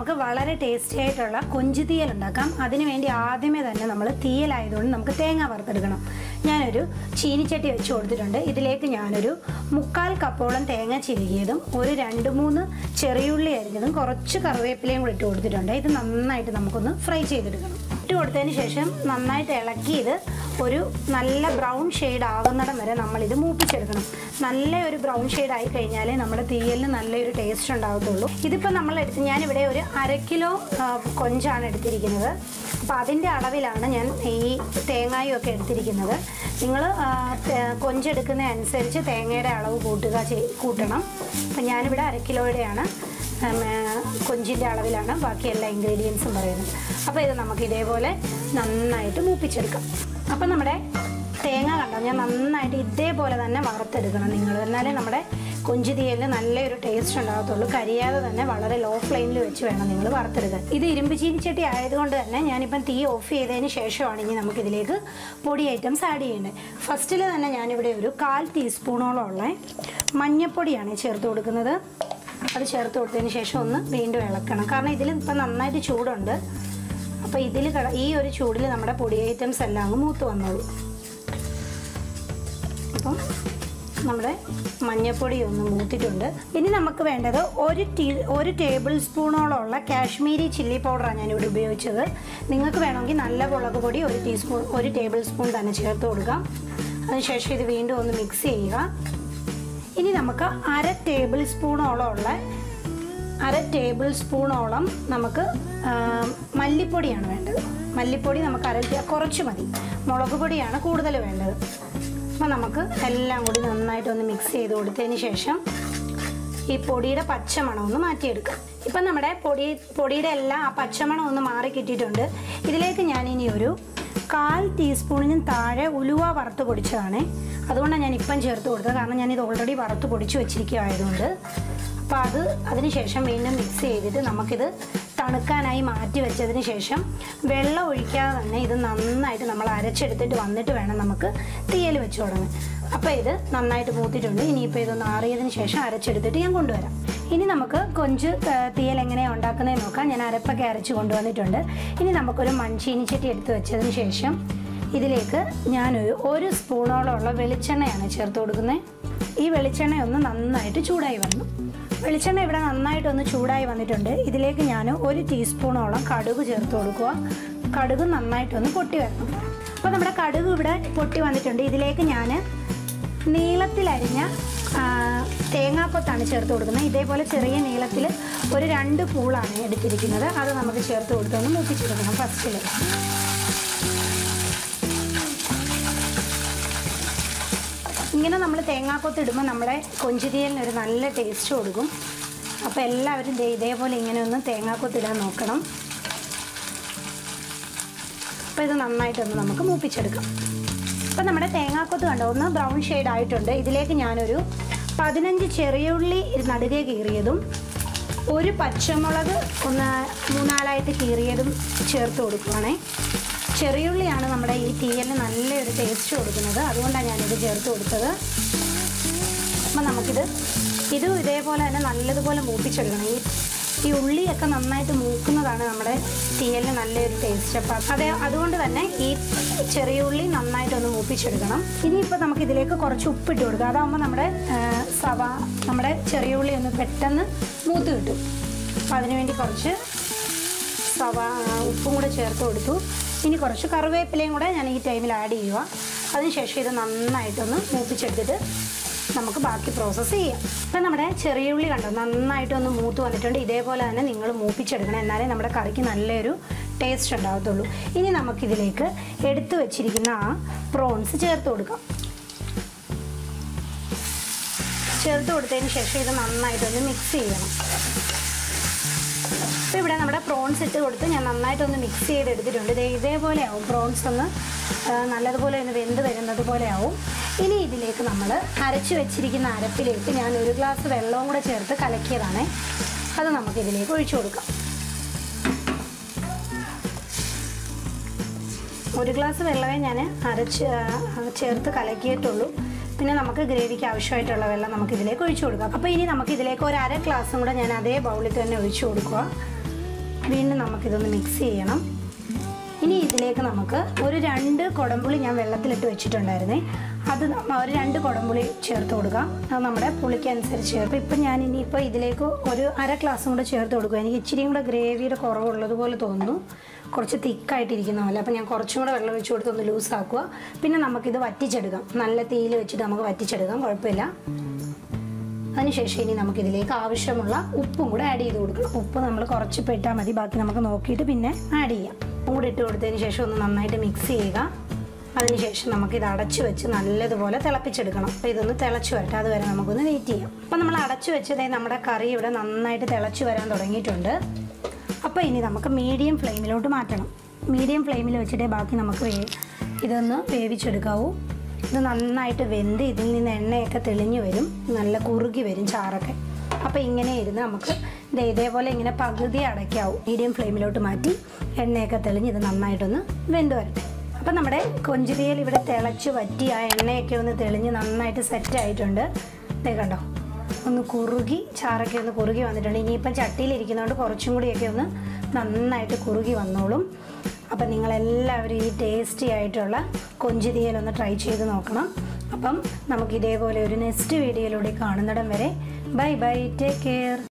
നമുക്ക് വളരെ ടേസ്റ്റി ആയിട്ടുള്ള കൊഞ്ച് തീയൽ ഉണ്ടാക്കാം അതിന് വേണ്ടി ആദ്യമേ തന്നെ നമ്മൾ തീയലായതുകൊണ്ട് നമുക്ക് തേങ്ങ വറുത്തെടുക്കണം ഞാനൊരു ചീനിച്ചട്ടി വെച്ച് കൊടുത്തിട്ടുണ്ട് ഇതിലേക്ക് ഞാനൊരു മുക്കാൽ കപ്പോളം തേങ്ങ ചിരുകിയതും ഒരു രണ്ട് മൂന്ന് ചെറിയുള്ളി അരിഞ്ഞതും കുറച്ച് കറിവേപ്പിലയും കൂടി ഇട്ട് കൊടുത്തിട്ടുണ്ട് ഇത് നന്നായിട്ട് നമുക്കൊന്ന് ഫ്രൈ ചെയ്തെടുക്കണം ഇട്ട് കൊടുത്തതിന് ശേഷം നന്നായിട്ട് ഇളക്കി ഇത് ഒരു നല്ല ബ്രൗൺ ഷെയ്ഡ് ആകുന്നിടം വരെ നമ്മളിത് മൂപ്പിച്ചെടുക്കണം നല്ല ഒരു ബ്രൗൺ ഷെയ്ഡ് ആയി കഴിഞ്ഞാലേ നമ്മുടെ തീയലിന് നല്ലൊരു ടേസ്റ്റ് ഉണ്ടാകത്തുള്ളൂ ഇതിപ്പോൾ നമ്മൾ എടുത്ത് ഞാനിവിടെ ഒരു അര കിലോ ആ, കൊഞ്ചാണ് എടുത്തിരിക്കുന്നത് അപ്പോൾ അതിൻ്റെ അളവിലാണ് ഞാൻ ഈ തേങ്ങായും ഒക്കെ എടുത്തിരിക്കുന്നത് നിങ്ങൾ കൊഞ്ചെടുക്കുന്ന അനുസരിച്ച് തേങ്ങയുടെ അളവ് കൂട്ടുക ചെയ് കൂട്ടണം അപ്പം ഞാനിവിടെ അര കിലോയുടെയാണ് ഉം, ആ, കൊഞ്ചിൻ്റെ അളവിലാണ് ബാക്കി എല്ലാ ഇൻഗ്രീഡിയൻസും പറയുന്നത് അപ്പോൾ ഇത് നമുക്ക് ഇതേപോലെ നന്നായിട്ട് മൂപ്പിച്ചെടുക്കാം അപ്പം നമ്മുടെ തേങ്ങ കണ്ടോ ഞാൻ നന്നായിട്ട് ഇതേപോലെ തന്നെ വറുത്തെടുക്കണം നിങ്ങൾ എന്നാലേ നമ്മുടെ കൊഞ്ച് തീയലിന് നല്ലൊരു ടേസ്റ്റ് ഉണ്ടാകത്തുള്ളൂ കരിയാതെ തന്നെ വളരെ ലോ ഫ്ലെയിമിൽ വെച്ച് വേണം നിങ്ങൾ വറുത്തെടുക്കാൻ ഇത് ഇരുമ്പ് ചീനിച്ചട്ടി ആയതുകൊണ്ട് തന്നെ ഞാനിപ്പം തീ ഓഫ് ചെയ്തതിന് ശേഷമാണ് ഇനി നമുക്കിതിലേക്ക് പൊടി ഐറ്റംസ് ആഡ് ചെയ്യേണ്ടത് ഫസ്റ്റിൽ തന്നെ ഞാനിവിടെ ഒരു കാൽ ടീസ്പൂണോളം ഉള്ള മഞ്ഞപ്പൊടിയാണ് ചേർത്ത് കൊടുക്കുന്നത് അത് ചേർത്ത് കൊടുത്തതിന് ശേഷം ഒന്ന് വീണ്ടും ഇളക്കണം കാരണം ഇതിൽ ഇപ്പം നന്നായിട്ട് ചൂടുണ്ട് അപ്പോൾ ഇതിൽ ഈ ഒരു ചൂടിൽ നമ്മുടെ പൊടി ഐറ്റംസ് എല്ലാം അങ്ങ് മൂത്ത് വന്നോളൂ അപ്പം നമ്മുടെ മഞ്ഞൾപ്പൊടി ഒന്ന് മൂത്തിട്ടുണ്ട് ഇനി നമുക്ക് വേണ്ടത് ഒരു ടീ ഒരു ടേബിൾ സ്പൂണോളമുള്ള കാശ്മീരി ചില്ലി പൗഡറാണ് ഞാനിവിടെ ഉപയോഗിച്ചത് നിങ്ങൾക്ക് വേണമെങ്കിൽ നല്ല മുളക് പൊടി ഒരു ടീസ്പൂൺ ഒരു ടേബിൾ സ്പൂൺ തന്നെ ചേർത്ത് കൊടുക്കാം അതിനുശേഷം ഇത് വീണ്ടും ഒന്ന് മിക്സ് ചെയ്യുക ഇനി നമുക്ക് അര ടേബിൾ സ്പൂണോളം ഉള്ള അര ടേബിൾ സ്പൂണോളം നമുക്ക് ആ, മല്ലിപ്പൊടിയാണ് വേണ്ടത് മല്ലിപ്പൊടി നമുക്ക് അര ടീ- കുറച്ച് മതി മുളക് പൊടിയാണ് കൂടുതൽ വേണ്ടത് അപ്പോൾ നമുക്ക് എല്ലാം കൂടി നന്നായിട്ടൊന്ന് മിക്സ് ചെയ്ത് കൊടുത്തതിന് ശേഷം ഈ പൊടിയുടെ പച്ചമണം ഒന്ന് മാറ്റിയെടുക്കാം ഇപ്പം നമ്മുടെ പൊടി പൊടിയുടെ എല്ലാം ആ പച്ചമണം ഒന്ന് മാറി കിട്ടിയിട്ടുണ്ട് ഇതിലേക്ക് ഞാനിനി ഒരു കാൽ ടീസ്പൂണിനും താഴെ ഉലുവ വറുത്ത് പൊടിച്ചതാണ് അതുകൊണ്ടാണ് ഞാൻ ഇപ്പം ചേർത്ത് കൊടുത്തത് കാരണം ഞാനിത് ഓൾറെഡി വറുത്ത് പൊടിച്ച് വെച്ചിരിക്കുകയായതുകൊണ്ട് അപ്പോൾ അത് അതിന് ശേഷം വീണ്ടും മിക്സ് ചെയ്തിട്ട് നമുക്കിത് തണുക്കാനായി മാറ്റി വെച്ചതിന് ശേഷം വെള്ളം ഒഴിക്കാതെ തന്നെ ഇത് നന്നായിട്ട് നമ്മൾ അരച്ചെടുത്തിട്ട് വന്നിട്ട് വേണം നമുക്ക് തീയൽ വെച്ച് തുടങ്ങാൻ അപ്പോൾ ഇത് നന്നായിട്ട് മൂത്തിട്ടുണ്ട് ഇനിയിപ്പോൾ ഇതൊന്ന് ആറിയതിന് ശേഷം അരച്ചെടുത്തിട്ട് ഞാൻ കൊണ്ടുവരാം ഇനി നമുക്ക് കൊഞ്ച് ആ, തീയൽ എങ്ങനെയാണ് ഉണ്ടാക്കുന്നതെന്ന് നോക്കാം ഞാൻ അരപ്പൊക്കെ അരച്ച് കൊണ്ടുവന്നിട്ടുണ്ട് ഇനി നമുക്കൊരു മൺചീനിച്ചട്ടി എടുത്ത് വെച്ചതിന് ശേഷം ഇതിലേക്ക് ഞാനൊരു ഒരു സ്പൂണോളം ഉള്ള വെളിച്ചെണ്ണയാണ് ചേർത്ത് കൊടുക്കുന്നത് ഈ വെളിച്ചെണ്ണ ഒന്ന് നന്നായിട്ട് ചൂടായി വന്നു വെളിച്ചെണ്ണ ഇവിടെ നന്നായിട്ടൊന്ന് ചൂടായി വന്നിട്ടുണ്ട് ഇതിലേക്ക് ഞാൻ ഒരു ടീസ്പൂണോളം കടുക് ചേർത്ത് കൊടുക്കുക കടുക് നന്നായിട്ടൊന്ന് പൊട്ടി വരണം അപ്പോൾ നമ്മുടെ കടുക് ഇവിടെ പൊട്ടി വന്നിട്ടുണ്ട് ഇതിലേക്ക് ഞാൻ നീളത്തിലരിഞ്ഞ ആ, തേങ്ങാക്കൊത്താണ് ചേർത്ത് കൊടുക്കുന്നത് ഇതേപോലെ ചെറിയ നീളത്തിൽ ഒരു രണ്ട് പൂളാണ് എടുത്തിരിക്കുന്നത് അത് നമുക്ക് ചേർത്ത് കൊടുത്തൊന്ന് മൂപ്പിച്ചെടുക്കണം ഫസ്റ്റിൽ ഇങ്ങനെ നമ്മൾ തേങ്ങാക്കൊത്ത് ഇടുമ്പോൾ നമ്മുടെ കൊഞ്ചുതീയലിന് ഒരു നല്ല ടേസ്റ്റ് കൊടുക്കും അപ്പോൾ എല്ലാവരും ദേ ഇതേപോലെ ഇങ്ങനെ ഒന്ന് തേങ്ങാക്കൊത്ത് ഇടാൻ നോക്കണം അപ്പോൾ ഇത് നന്നായിട്ടൊന്ന് നമുക്ക് മൂപ്പിച്ചെടുക്കാം അപ്പോൾ നമ്മുടെ തേങ്ങാക്കൊത്ത് കണ്ടോ ഒന്ന് ബ്രൗൺ ഷെയ്ഡ് ആയിട്ടുണ്ട് ഇതിലേക്ക് ഞാനൊരു പതിനഞ്ച് ചെറിയ ഉള്ളി നടുകെ കീറിയതും ഒരു പച്ചമുളക് ഒന്ന് മൂന്നാലായിട്ട് കീറിയതും ചേർത്ത് കൊടുക്കുവാണേ ചെറിയുള്ളിയാണ് നമ്മുടെ ഈ തീയലിന് നല്ലൊരു ടേസ്റ്റ് കൊടുക്കുന്നത് അതുകൊണ്ടാണ് ഞാനിത് ചേർത്ത് കൊടുത്തത് അപ്പം നമുക്കിത് ഇതും ഇതേപോലെ തന്നെ നല്ലതുപോലെ മൂപ്പിച്ചെടുക്കണം ഈ ഈ ഉള്ളിയൊക്കെ നന്നായിട്ട് മൂക്കുന്നതാണ് നമ്മുടെ തീയലിന് നല്ലൊരു ടേസ്റ്റ് അപ്പം അതെ അതുകൊണ്ട് തന്നെ ഈ ചെറിയ ഉള്ളി നന്നായിട്ടൊന്ന് മൂപ്പിച്ചെടുക്കണം ഇനിയിപ്പോൾ നമുക്ക് ഇതിലേക്ക് കുറച്ച് ഉപ്പിട്ട് കൊടുക്കുക അതാകുമ്പോൾ നമ്മുടെ ആ, സവ നമ്മുടെ ചെറിയ ഉള്ളി ഒന്ന് പെട്ടെന്ന് മൂത്ത് കിട്ടും അപ്പം അതിനുവേണ്ടി കുറച്ച് സവ ഉപ്പും കൂടെ ചേർത്ത് കൊടുത്തു ഇനി കുറച്ച് കറിവേപ്പിലയും കൂടെ ഞാൻ ഈ ടൈമിൽ ആഡ് ചെയ്യുക അതിനുശേഷം ഇത് നന്നായിട്ടൊന്ന് മൂപ്പിച്ചെടുത്തിട്ട് നമുക്ക് ബാക്കി പ്രോസസ്സ് ചെയ്യാം ഇപ്പം നമ്മുടെ ചെറിയ ഉള്ളി കണ്ടോ നന്നായിട്ടൊന്ന് മൂത്ത് വന്നിട്ടുണ്ട് ഇതേപോലെ തന്നെ നിങ്ങൾ മൂപ്പിച്ചെടുക്കണം എന്നാലേ നമ്മുടെ കറിക്ക് നല്ലൊരു ടേസ്റ്റ് ഉണ്ടാകത്തുള്ളൂ ഇനി നമുക്കിതിലേക്ക് എടുത്തു വെച്ചിരിക്കുന്ന ആ പ്രോൺസ് ചേർത്ത് കൊടുക്കാം ചേർത്ത് കൊടുത്തതിന് ശേഷം ഇത് നന്നായിട്ടൊന്ന് മിക്സ് ചെയ്യണം അപ്പോൾ ഇവിടെ നമ്മുടെ പ്രോൺസ് ഇട്ട് കൊടുത്ത് ഞാൻ നന്നായിട്ടൊന്ന് മിക്സ് ചെയ്തെടുത്തിട്ടുണ്ട് ദേ ഇതേപോലെ ആവും പ്രോൺസ് ഒന്ന് ആ, നല്ലതുപോലെ ഒന്ന് വെന്ത് വരുന്നത് പോലെ ആവും ഇനി ഇതിലേക്ക് നമ്മൾ അരച്ച് വെച്ചിരിക്കുന്ന അരപ്പിലേക്ക് ഞാൻ ഒരു ഗ്ലാസ് വെള്ളവും കൂടെ ചേർത്ത് കലക്കിയതാണ് അത് നമുക്ക് ഇതിലേക്ക് ഒഴിച്ചു കൊടുക്കാം ഒരു ഗ്ലാസ് വെള്ളമേ ഞാൻ അരച്ച് ആ, ചേർത്ത് കലക്കിയിട്ടുള്ളൂ പിന്നെ നമുക്ക് ഗ്രേവിക്ക് ആവശ്യമായിട്ടുള്ള വെള്ളം നമുക്ക് ഇതിലേക്ക് ഒഴിച്ചു കൊടുക്കാം അപ്പോൾ ഇനി നമുക്ക് ഇതിലേക്ക് ഒരു അര ഗ്ലാസും കൂടെ ഞാൻ അതേ ബൗളിൽ തന്നെ ഒഴിച്ചു കൊടുക്കുക വീണ്ടും നമുക്കിതൊന്ന് മിക്സ് ചെയ്യണം ഇനി ഇതിലേക്ക് നമുക്ക് ഒരു രണ്ട് കുടംപുളി ഞാൻ വെള്ളത്തിലിട്ട് വെച്ചിട്ടുണ്ടായിരുന്നേ അത് നമ്മ- ഒരു രണ്ട് കുടംപുളി ചേർത്ത് കൊടുക്കാം അത് നമ്മുടെ പുളിക്കനുസരിച്ച് ചേർത്ത് ഇപ്പം ഞാൻ ഇനിയിപ്പോൾ ഇതിലേക്ക് ഒരു അര ഗ്ലാസും കൂടെ ചേർത്ത് കൊടുക്കുക എനിക്ക് ഇച്ചിരിയും കൂടെ ഗ്രേവിയുടെ കുറവുള്ളതുപോലെ തോന്നുന്നു കുറച്ച് തിക്കായിട്ടിരിക്കുന്ന പോലെ അപ്പോൾ ഞാൻ കുറച്ചും കൂടെ വെള്ളം ഒഴിച്ച് കൊടുത്ത് ഒന്ന് ലൂസാക്കുക പിന്നെ നമുക്കിത് വറ്റിച്ചെടുക്കാം നല്ല തീയിൽ വെച്ചിട്ട് നമുക്ക് വറ്റിച്ചെടുക്കാം കുഴപ്പമില്ല അതിനുശേഷം ഇനി നമുക്കിതിലേക്ക് ആവശ്യമുള്ള ഉപ്പും കൂടെ ആഡ് ചെയ്ത് കൊടുക്കണം ഉപ്പ് നമ്മൾ കുറച്ച് ഇപ്പം ഇട്ടാൽ മതി ബാക്കി നമുക്ക് നോക്കിയിട്ട് പിന്നെ ആഡ് ചെയ്യാം ഉപ്പും കൂടെ ഇട്ട് കൊടുത്തതിന് ശേഷം ഒന്ന് നന്നായിട്ട് മിക്സ് ചെയ്യുക അതിനുശേഷം നമുക്കിത് അടച്ചു വെച്ച് നല്ലതുപോലെ തിളപ്പിച്ചെടുക്കണം അപ്പോൾ ഇതൊന്ന് തിളച്ച് വരട്ടെ അതുവരെ നമുക്കൊന്ന് വെയിറ്റ് ചെയ്യാം അപ്പോൾ നമ്മൾ അടച്ചു വെച്ചതേ നമ്മുടെ കറി ഇവിടെ നന്നായിട്ട് തിളച്ച് വരാൻ തുടങ്ങിയിട്ടുണ്ട് അപ്പോൾ ഇനി നമുക്ക് മീഡിയം ഫ്ലെയിമിലോട്ട് മാറ്റണം മീഡിയം ഫ്ലെയിമിൽ വെച്ചിട്ടേ ബാക്കി നമുക്ക് വേ ഇതൊന്ന് വേവിച്ചെടുക്കാവൂ ഇത് നന്നായിട്ട് വെന്ത് ഇതിൽ നിന്ന് എണ്ണയൊക്കെ തെളിഞ്ഞു വരും നല്ല കുറുകി വരും ചാറൊക്കെ അപ്പോൾ ഇങ്ങനെ ഇരുന്ന് നമുക്ക് ദേ ഇതേപോലെ ഇങ്ങനെ പകുതി അടയ്ക്കാവും മീഡിയം ഫ്ലെയിമിലോട്ട് മാറ്റി എണ്ണയൊക്കെ തെളിഞ്ഞ് ഇത് നന്നായിട്ടൊന്ന് വെന്ത് വരട്ടെ അപ്പം നമ്മുടെ കൊഞ്ചിരിയൽ ഇവിടെ തിളച്ച് വറ്റി ആ എണ്ണയൊക്കെ ഒന്ന് തെളിഞ്ഞ് നന്നായിട്ട് സെറ്റ് ആയിട്ടുണ്ട് ദേ കണ്ടോ ഒന്ന് കുറുകി ചാറൊക്കെ ഒന്ന് കുറുകി വന്നിട്ടുണ്ട് ഇനിയിപ്പം ചട്ടിയിലിരിക്കുന്നതുകൊണ്ട് കുറച്ചും കൂടിയൊക്കെ ഒന്ന് നന്നായിട്ട് കുറുകി വന്നോളും അപ്പം നിങ്ങളെല്ലാവരും ഈ ടേസ്റ്റി ആയിട്ടുള്ള കൊഞ്ചിരിയൽ ഒന്ന് ട്രൈ ചെയ്ത് നോക്കണം അപ്പം നമുക്ക് ഇതേപോലെ ഒരു നെക്സ്റ്റ് വീഡിയോയിലൂടെ കാണുന്നിടം വരെ ബൈ ബൈ ടേക്ക് കെയർ